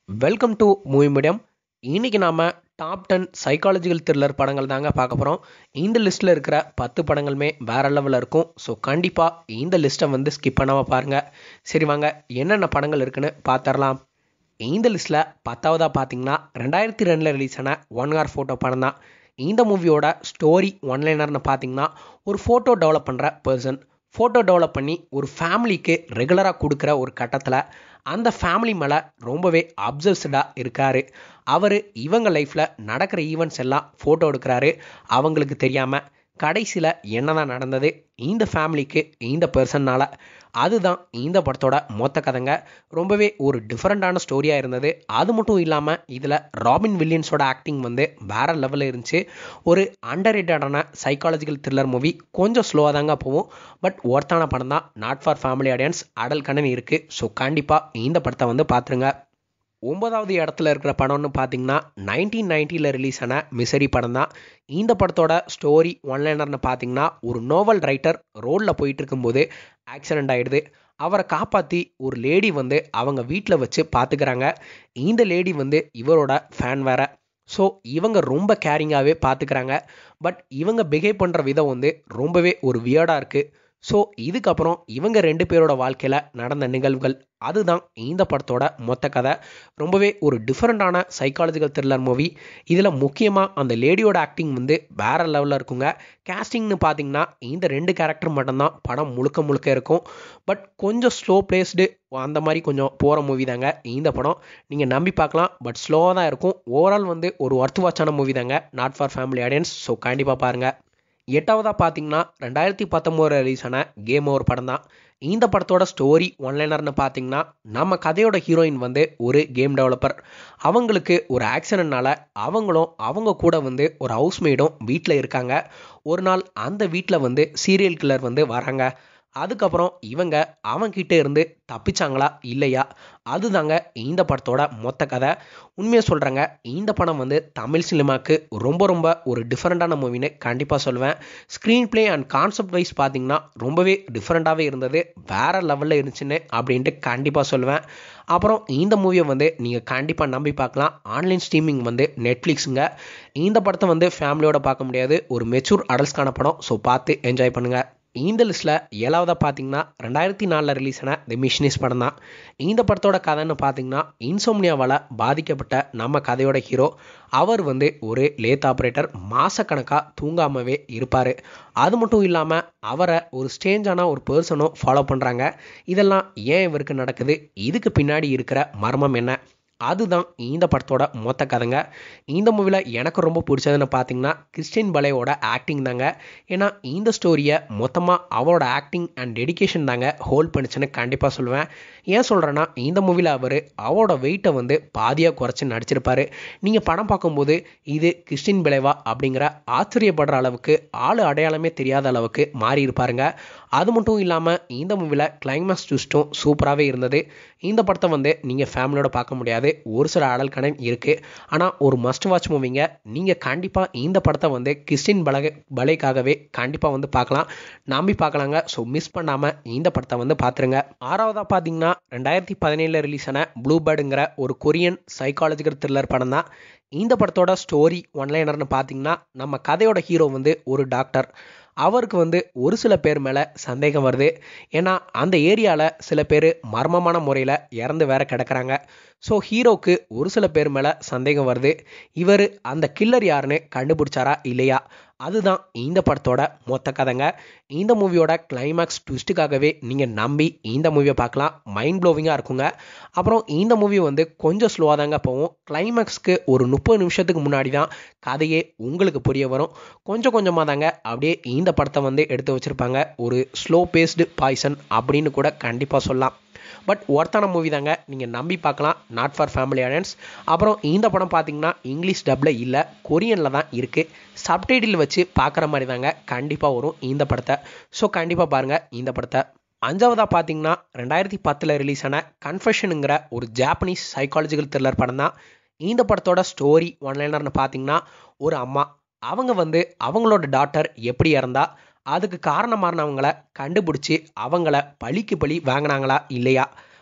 welcome to movie medium இன்னைக்கு நாம top ten psychological thriller படங்கள் தாங்க பார்க்க போகிறோம் இந்த லிஸ்ட்டில் இருக்கிற பத்து படங்களுமே வேற லெவலில் இருக்கும் ஸோ கண்டிப்பாக இந்த லிஸ்ட்டை வந்து ஸ்கிப் பண்ணாமல் பாருங்கள் சரி வாங்க என்னென்ன படங்கள் இருக்குன்னு பார்த்துடலாம் இந்த லிஸ்ட்டில் பத்தாவதாக பார்த்தீங்கன்னா ரெண்டாயிரத்தி ரெண்டில் ரிலீஸ் ஆன ஒன் ஹார் ஃபோட்டோ படம் தான் இந்த மூவியோட ஸ்டோரி ஒன்லைனர்னு பார்த்தீங்கன்னா ஒரு ஃபோட்டோ டெவலப் பண்ணுற பர்சன் ஃபோட்டோ டெவலப் பண்ணி ஒரு ஃபேமிலிக்கு ரெகுலராக கொடுக்குற ஒரு கட்டத்தில் அந்த ஃபேமிலி மேலே ரொம்பவே அப்சர்ஸ்டாக இருக்கார் அவர் இவங்க லைஃப்பில் நடக்கிற ஈவெண்ட்ஸ் எல்லாம் ஃபோட்டோ எடுக்கிறாரு அவங்களுக்கு தெரியாமல் கடைசியில் என்னதான் நடந்தது இந்த ஃபேமிலிக்கு இந்த பர்சன்னால் அதுதான் இந்த படத்தோட மொத்த கதைங்க ரொம்பவே ஒரு டிஃப்ரெண்ட்டான ஸ்டோரியாக இருந்தது அது மட்டும் இல்லாமல் இதில் ராபின் வில்லியன்ஸோட ஆக்டிங் வந்து வேற லெவலில் இருந்துச்சு ஒரு அண்டர் ரேட்டடான சைக்காலஜிக்கல் த்ரில்லர் மூவி கொஞ்சம் ஸ்லோவாக தாங்க போகும் பட் ஒர்த்தான படம் தான் not for family audience adult கண்ணன் இருக்குது ஸோ கண்டிப்பாக இந்த படத்தை வந்து பார்த்துருங்க ஒன்பதாவது இடத்துல இருக்கிற படம்னு பார்த்தீங்கன்னா நைன்டீன் நைன்ட்டியில் ரிலீஸ் ஆன மிசரி படம் தான் இந்த படத்தோட ஸ்டோரி ஒன்லைனர்னு பார்த்தீங்கன்னா ஒரு நோவல் ரைட்டர் ரோடில் போயிட்டு இருக்கும்போது ஆக்சிடெண்ட் ஆகிடுது அவரை காப்பாற்றி ஒரு லேடி வந்து அவங்க வீட்டில் வச்சு பார்த்துக்கிறாங்க இந்த லேடி வந்து இவரோட ஃபேன் வேற ஸோ இவங்க ரொம்ப கேரிங்காகவே பார்த்துக்கிறாங்க பட் இவங்க பிஹேவ் பண்ணுற விதம் வந்து ரொம்பவே ஒரு வியர்டாக இருக்குது ஸோ இதுக்கப்புறம் இவங்க ரெண்டு பேரோட வாழ்க்கையில் நடந்த நிகழ்வுகள் அதுதான் இந்த படத்தோட மொத்த கதை ரொம்பவே ஒரு டிஃப்ரெண்ட்டான சைக்காலஜிக்கல் த்ரில்லர் மூவி இதில் முக்கியமாக அந்த லேடியோட ஆக்டிங் வந்து வேற லெவலில் இருக்குங்க கேஸ்டிங்னு பார்த்தீங்கன்னா இந்த ரெண்டு கேரக்டர் மட்டும்தான் படம் முழுக்க முழுக்க இருக்கும் பட் கொஞ்சம் ஸ்லோ பிளேஸ்டு அந்த மாதிரி கொஞ்சம் போகிற மூவி தாங்க இந்த படம் நீங்கள் நம்பி பார்க்கலாம் பட் ஸ்லோவாக தான் இருக்கும் ஓவரால் வந்து ஒரு ஒர்த் வாட்சான மூவி தாங்க not for family audience so கண்டிப்பாக பாருங்கள் எட்டாவதாக பார்த்தீங்கன்னா ரெண்டாயிரத்தி பத்தொம்போது ரிலீஸ் ஆன கேம் ஓவர் படம் தான் இந்த படத்தோட ஸ்டோரி ஒன்லைனர்னு பார்த்தீங்கன்னா நம்ம கதையோட ஹீரோயின் வந்து ஒரு கேம் டெவலப்பர் அவங்களுக்கு ஒரு ஆக்சிடென்ட்னால அவங்களும் அவங்க கூட வந்து ஒரு ஹவுஸ்மேடும் வீட்டில் இருக்காங்க ஒரு நாள் அந்த வீட்டில் வந்து சீரியல் கில்லர் வந்து வராங்க அதுக்கப்புறம் இவங்க அவன்கிட்ட இருந்து தப்பிச்சாங்களா இல்லையா அதுதாங்க இந்த படத்தோட மொத்த கதை உண்மையாக சொல்கிறேங்க இந்த படம் வந்து தமிழ் சினிமாவுக்கு ரொம்ப ரொம்ப ஒரு டிஃப்ரெண்ட்டான மூவின்னு கண்டிப்பாக சொல்லுவேன் screenplay and concept wise பார்த்தீங்கன்னா ரொம்பவே டிஃப்ரெண்ட்டாகவே இருந்தது வேறு லெவலில் இருந்துச்சுன்னு அப்படின்ட்டு கண்டிப்பாக சொல்லுவேன் அப்புறம் இந்த மூவியை வந்து நீங்கள் கண்டிப்பாக நம்பி பார்க்கலாம் ஆன்லைன் ஸ்ட்ரீமிங் வந்து நெட்ஃப்ளிக்ஸுங்க இந்த படத்தை வந்து ஃபேமிலியோட பார்க்க முடியாது ஒரு மெச்சூர் அடல்ஸ்க்கான படம் ஸோ பார்த்து என்ஜாய் பண்ணுங்கள் இந்த லிஸ்ட்டில் ஏழாவதாக பார்த்தீங்கன்னா ரெண்டாயிரத்தி நாலில் ரிலீஸ் ஆன தி மிஷினிஸ் படம் தான் இந்த படத்தோட கதைன்னு பார்த்தீங்கன்னா இன்சோம்னியாவால் பாதிக்கப்பட்ட நம்ம கதையோட ஹீரோ அவர் வந்து ஒரு லேத் ஆப்ரேட்டர் மாதக்கணக்காக தூங்காமவே இருப்பார் அது மட்டும் இல்லாமல் அவரை ஒரு ஸ்டேஞ்சான ஒரு பர்சனும் ஃபாலோ பண்ணுறாங்க இதெல்லாம் ஏன் இவருக்கு நடக்குது இதுக்கு பின்னாடி இருக்கிற மர்மம் என்ன அதுதான் இந்த படத்தோட மொத்த கதைங்க இந்த மூவியில் எனக்கு ரொம்ப பிடிச்சதுன்னு பார்த்தீங்கன்னா கிறிஸ்டின் பலேவோட ஆக்டிங் தாங்க ஏன்னா இந்த ஸ்டோரியை மொத்தமாக அவரோட ஆக்டிங் அண்ட் டெடிக்கேஷன் தாங்க ஹோல்ட் பண்ணிச்சுன்னு கண்டிப்பாக சொல்லுவேன் ஏன் சொல்கிறேன்னா இந்த மூவியில் அவர் அவரோட வெயிட்டை வந்து பாதியாக குறைச்சி நடிச்சிருப்பாரு நீங்கள் படம் பார்க்கும்போது இது கிறிஸ்டின் பலேவா அப்படிங்கிற ஆச்சரியப்படுற அளவுக்கு ஆள் அடையாளமே தெரியாத அளவுக்கு மாறி இருப்பாருங்க அது மட்டும் இல்லாமல் இந்த மூவியில் கிளைமேக்ஸ் ட்விஸ்ட்டும் சூப்பராகவே இருந்தது இந்த படத்தை வந்து நீங்கள் ஃபேமிலியோட பார்க்க முடியாது ஒரு சில அடல் கடன் இருக்குது ஆனால் ஒரு மஸ்ட் வாட்ச் மூவிங்க நீங்கள் கண்டிப்பாக இந்த படத்தை வந்து கிறிஸ்டின் பலக பலைக்காகவே கண்டிப்பாக வந்து பார்க்கலாம் நம்பி பார்க்கலாங்க ஸோ மிஸ் பண்ணாமல் இந்த படத்தை வந்து பார்த்துருங்க ஆறாவதாக பார்த்தீங்கன்னா ரெண்டாயிரத்தி பதினேழில் ரிலீஸ் ஆன ப்ளூ பேர்டுங்கிற ஒரு கொரியன் சைக்காலஜிக்கல் த்ரில்லர் படம் தான் இந்த படத்தோட ஸ்டோரி ஒன்லைனர்னு பார்த்தீங்கன்னா நம்ம கதையோட ஹீரோ வந்து ஒரு டாக்டர் அவருக்கு வந்து ஒரு சில பேர் மேலே சந்தேகம் வருது ஏன்னா அந்த ஏரியாவில் சில பேர் மர்மமான முறையில் இறந்து வேற கிடக்கிறாங்க ஸோ ஹீரோக்கு ஒரு சில பேர் மேலே சந்தேகம் வருது இவர் அந்த கில்லர் யாருன்னு கண்டுபிடிச்சாரா இல்லையா அதுதான் இந்த படத்தோட மொத்த கதைங்க இந்த மூவியோட கிளைமேக்ஸ் ட்விஸ்ட்டுக்காகவே நீங்கள் நம்பி இந்த மூவியை பார்க்கலாம் மைண்ட் ப்ளோவிங்காக இருக்குங்க அப்புறம் இந்த மூவி வந்து கொஞ்சம் ஸ்லோவாக தாங்க போகும் கிளைமேக்ஸ்க்கு ஒரு முப்பது நிமிஷத்துக்கு முன்னாடி தான் கதையே உங்களுக்கு புரிய வரும் கொஞ்சம் கொஞ்சமாக தாங்க அப்படியே இந்த படத்தை வந்து எடுத்து வச்சுருப்பாங்க ஒரு ஸ்லோ பேஸ்டு பாய்சன் அப்படின்னு கூட கண்டிப்பாக சொல்லலாம் பட் ஒர்த்தான மூவி தாங்க நீங்கள் நம்பி பார்க்கலாம் நாட் ஃபார் ஃபேமிலி ஆடியன்ஸ் அப்புறம் இந்த படம் பார்த்தீங்கன்னா இங்கிலீஷ் டப்பில் இல்லை கொரியனில் தான் இருக்குது சப்டைட்டில் வச்சு பார்க்குற மாதிரி தாங்க கண்டிப்பாக வரும் இந்த படத்தை ஸோ கண்டிப்பாக பாருங்கள் இந்த படத்தை அஞ்சாவதாக பார்த்தீங்கன்னா ரெண்டாயிரத்தி பத்தில் ரிலீஸ் ஆன கன்ஃபெஷனுங்கிற ஒரு ஜாப்பனீஸ் சைக்காலஜிக்கல் த்ரில்லர் படம் தான் இந்த படத்தோட ஸ்டோரி ஒன்லைனர்னு பார்த்தீங்கன்னா ஒரு அம்மா அவங்க வந்து அவங்களோட டாட்டர் எப்படி இறந்தா அதுக்கு காரணமானவங்களை கண்டுபிடிச்சி அவங்கள பழிக்கு பழி வாங்கினாங்களா இல்லையா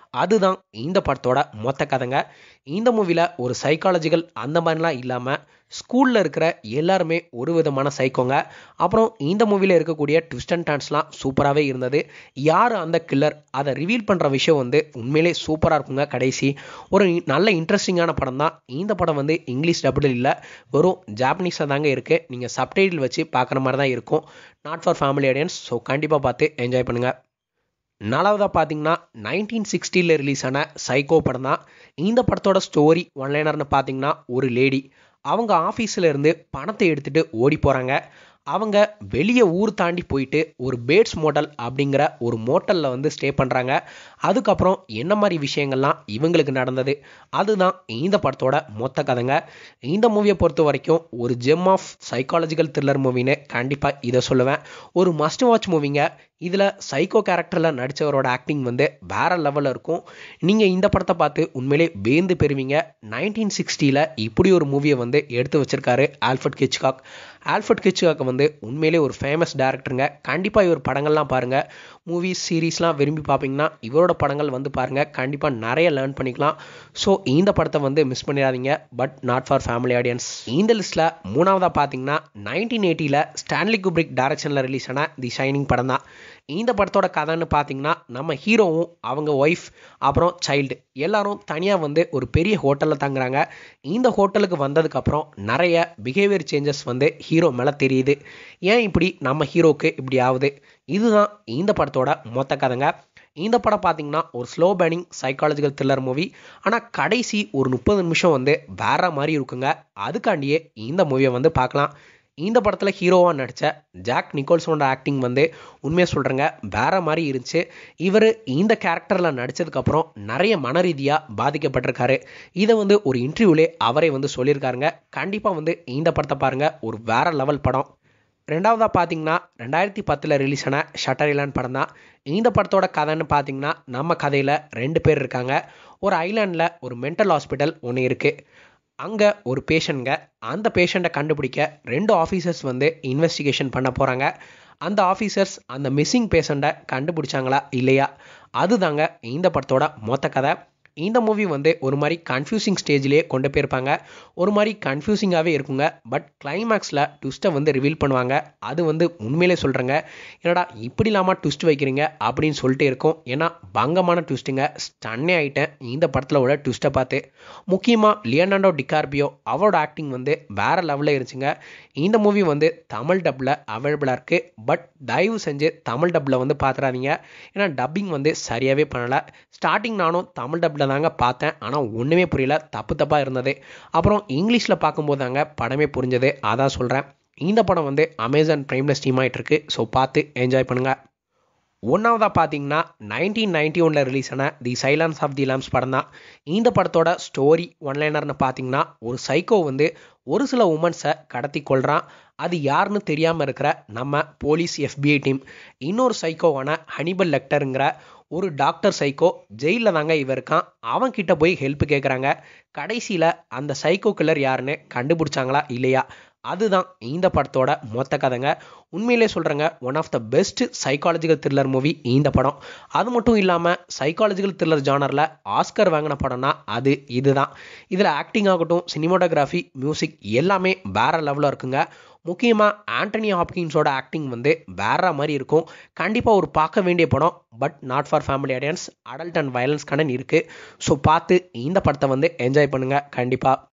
அதுதான் இந்த படத்தோட மொத்த கதைங்க இந்த மூவியில் ஒரு சைக்காலஜிக்கல் அந்த மாதிரிலாம் இல்லாமல் ஸ்கூலில் இருக்கிற எல்லாருமே ஒரு விதமான சைக்கோங்க அப்புறம் இந்த மூவியில் இருக்கக்கூடிய ட்விஸ்ட் அண்ட் டான்ஸ்லாம் சூப்பராகவே இருந்தது யார் அந்த கில்லர் அதை ரிவீல் பண்ணுற விஷயம் வந்து உண்மையிலே சூப்பராக இருக்குங்க கடைசி ஒரு நல்ல இன்ட்ரெஸ்டிங்கான படம் தான் இந்த படம் வந்து இங்கிலீஷ் டபுள் இல்லை வெறும் ஜாப்பனீஸாக தாங்க இருக்குது நீங்கள் சப்டைட்டில் வச்சு பார்க்குற மாதிரி தான் இருக்கும் not for family audience so கண்டிப்பாக பார்த்து என்ஜாய் பண்ணுங்கள் நாலாவதாக பார்த்தீங்கன்னா நைன்டீன் சிக்ஸ்டியில் ரிலீஸ் ஆன சைக்கோ படம் தான் இந்த படத்தோட ஸ்டோரி ஒன்லைனர்னு பார்த்தீங்கன்னா ஒரு லேடி அவங்க ஆஃபீஸில் இருந்து பணத்தை எடுத்துகிட்டு ஓடி போகிறாங்க அவங்க வெளியே ஊர் தாண்டி போயிட்டு ஒரு பேட்ஸ் மோட்டல் அப்படிங்கிற ஒரு மோட்டலில் வந்து ஸ்டே பண்ணுறாங்க அதுக்கப்புறம் என்ன மாதிரி விஷயங்கள்லாம் இவங்களுக்கு நடந்தது அதுதான் இந்த படத்தோட மொத்த கதைங்க இந்த மூவியை பொறுத்த வரைக்கும் ஒரு ஜெம் ஆஃப் சைக்காலஜிக்கல் த்ரில்லர் மூவின்னு கண்டிப்பாக இதை சொல்லுவேன் ஒரு மஸ்ட் வாட்ச் மூவிங்க இதில் சைக்கோ கேரக்டரில் நடித்தவரோட ஆக்டிங் வந்து வேற லெவலில் இருக்கும் நீங்கள் இந்த படத்தை பார்த்து உண்மையிலே வேந்து பெறுவீங்க நைன்டீன் சிக்ஸ்டியில் இப்படி ஒரு மூவியை வந்து எடுத்து வச்சிருக்காரு ஆல்ஃபர்ட் கிச்காக் ஆல்ஃபர்ட் கிச்காக் வந்து உண்மையிலே ஒரு ஃபேமஸ் டேரக்டருங்க கண்டிப்பாக இவர் படங்கள்லாம் பாருங்கள் மூவிஸ் சீரீஸ்லாம் விரும்பி பார்ப்பீங்கன்னா இவரோட படங்கள் வந்து பாருங்கள் கண்டிப்பாக நிறைய லேர்ன் பண்ணிக்கலாம் ஸோ இந்த படத்தை வந்து மிஸ் பண்ணிடாதீங்க but not for family audience இந்த லிஸ்ட்டில் மூணாவதாக பார்த்தீங்கன்னா நைன்டீன் எயிட்டியில் ஸ்டான்லி குப்ரிக் டைரக்ஷனில் ரிலீஸ் ஆன தி ஷைனிங் படம் தான் இந்த படத்தோட கதைன்னு பார்த்தீங்கன்னா நம்ம ஹீரோவும் அவங்க ஒய்ஃப் அப்புறம் சைல்டு எல்லாரும் தனியாக வந்து ஒரு பெரிய ஹோட்டலில் தங்குறாங்க இந்த ஹோட்டலுக்கு வந்ததுக்கப்புறம் நிறைய பிஹேவியர் சேஞ்சஸ் வந்து ஹீரோ மேலே தெரியுது ஏன் இப்படி நம்ம ஹீரோக்கு இப்படி ஆகுது இதுதான் இந்த படத்தோட மொத்த கதைங்க இந்த படம் பார்த்தீங்கன்னா ஒரு slow burning psychological thriller movie ஆனால் கடைசி ஒரு முப்பது நிமிஷம் வந்து வேற மாதிரி இருக்குங்க அதுக்காண்டியே இந்த மூவியை வந்து பார்க்கலாம் இந்த படத்தில் ஹீரோவாக நடித்த ஜாக் நிக்கோல்ஸோட ஆக்டிங் வந்து உண்மையாக சொல்கிறேங்க வேற மாதிரி இருந்துச்சு இவர் இந்த கேரக்டரில் நடித்ததுக்கப்புறம் நிறைய மன ரீதியாக பாதிக்கப்பட்டிருக்காரு இதை வந்து ஒரு இன்டர்வியூலே அவரே வந்து சொல்லியிருக்காருங்க கண்டிப்பாக வந்து இந்த படத்தை பாருங்கள் ஒரு வேற லெவல் படம் ரெண்டாவதாக பார்த்தீங்கன்னா ரெண்டாயிரத்தி பத்தில் ரிலீஸ் ஆன ஷட்டர் இலான் படம் தான் இந்த படத்தோட கதைன்னு பார்த்தீங்கன்னா நம்ம கதையில் ரெண்டு பேர் இருக்காங்க ஒரு ஐலாண்டில் ஒரு மென்டல் ஹாஸ்பிட்டல் ஒன்று இருக்குது அங்கே ஒரு பேஷண்ட்ங்க அந்த பேஷண்ட்டை கண்டுபிடிக்க ரெண்டு ஆஃபீஸர்ஸ் வந்து இன்வெஸ்டிகேஷன் பண்ண போகிறாங்க அந்த ஆஃபீஸர்ஸ் அந்த மிஸ்ஸிங் பேஷண்ட்டை கண்டுபிடிச்சாங்களா இல்லையா அதுதாங்க இந்த படத்தோட மொத்த கதை இந்த மூவி வந்து ஒரு மாதிரி கன்ஃபியூசிங் ஸ்டேஜ்லேயே கொண்டு போயிருப்பாங்க ஒரு மாதிரி கன்ஃபியூசிங்காகவே இருக்குங்க பட் கிளைமேக்ஸில் ட்விஸ்ட்டை வந்து ரிவீல் பண்ணுவாங்க அது வந்து உண்மையிலே சொல்கிறேங்க என்னடா இப்படி இல்லாமல் ட்விஸ்ட் வைக்கிறீங்க அப்படின்னு சொல்லிட்டு இருக்கும் ஏன்னா பங்கமான ட்விஸ்ட்டுங்க ஸ்டன்னே ஆகிட்டேன் இந்த படத்தில் உள்ள ட்விஸ்ட்டை பார்த்து முக்கியமாக லியனாண்டோ டிகார்பியோ அவரோட ஆக்டிங் வந்து வேறு லெவலில் இருந்துச்சுங்க இந்த மூவி வந்து தமிழ் டப்பில் அவைலபிளாக இருக்குது பட் தயவு செஞ்சு தமிழ் டப்பில் வந்து பார்த்துறாதீங்க ஏன்னா டப்பிங் வந்து சரியாகவே பண்ணலை ஸ்டார்டிங் நானும் தமிழ் டப்பில் தாங்க பார்த்தேன் ஆனால் ஒன்றுமே புரியல தப்பு தப்பாக இருந்தது அப்புறம் இங்கிலீஷில் பார்க்கும்போது தாங்க படமே புரிஞ்சது அதான் சொல்கிறேன் இந்த படம் வந்து அமேசான் ப்ரைமில் ஸ்டீம் ஆகிட்டு இருக்கு ஸோ பார்த்து என்ஜாய் பண்ணுங்கள் ஒன்றாவதாக பார்த்தீங்கன்னா நைன்டீன் நைன்டி ஒனில் ரிலீஸ் ஆன the Silence of the Lambs படம் தான் இந்த படத்தோட ஸ்டோரி ஒன்லைனர்னு பார்த்தீங்கன்னா ஒரு சைக்கோ வந்து ஒரு சில உமன்ஸை கடத்தி கொள்கிறான் அது யாருன்னு தெரியாமல் இருக்கிற நம்ம போலீஸ் எஃபிஐ டீம் இன்னொரு சைக்கோவான ஹனிபல் லெக்டருங்கிற ஒரு டாக்டர் சைக்கோ ஜெயிலில் தாங்க இவன் இருக்கான் அவன் கிட்ட போய் ஹெல்ப் கேட்குறாங்க கடைசியில் அந்த சைக்கோ கில்லர் யாருன்னு கண்டுபிடிச்சாங்களா இல்லையா அதுதான் இந்த படத்தோட மொத்த கதைங்க உண்மையிலே சொல்கிறேங்க one of the best psychological thriller movie இந்த படம் அது மட்டும் இல்லாமல் சைக்காலஜிக்கல் த்ரில்லர் ஜானரில் ஆஸ்கர் வாங்கின படம்னா அது இதுதான் இதில் ஆக்டிங் ஆகட்டும் சினிமாட்டோகிராஃபி மியூசிக் எல்லாமே வேற லெவலில் இருக்குங்க முக்கியமாக ஆண்டனி ஹாப்கின்ஸோட ஆக்டிங் வந்து வேற மாதிரி இருக்கும் கண்டிப்பாக ஒரு பார்க்க வேண்டிய படம் but not for family audience adult and violence content இருக்குது ஸோ பார்த்து இந்த படத்தை வந்து என்ஜாய் பண்ணுங்கள் கண்டிப்பாக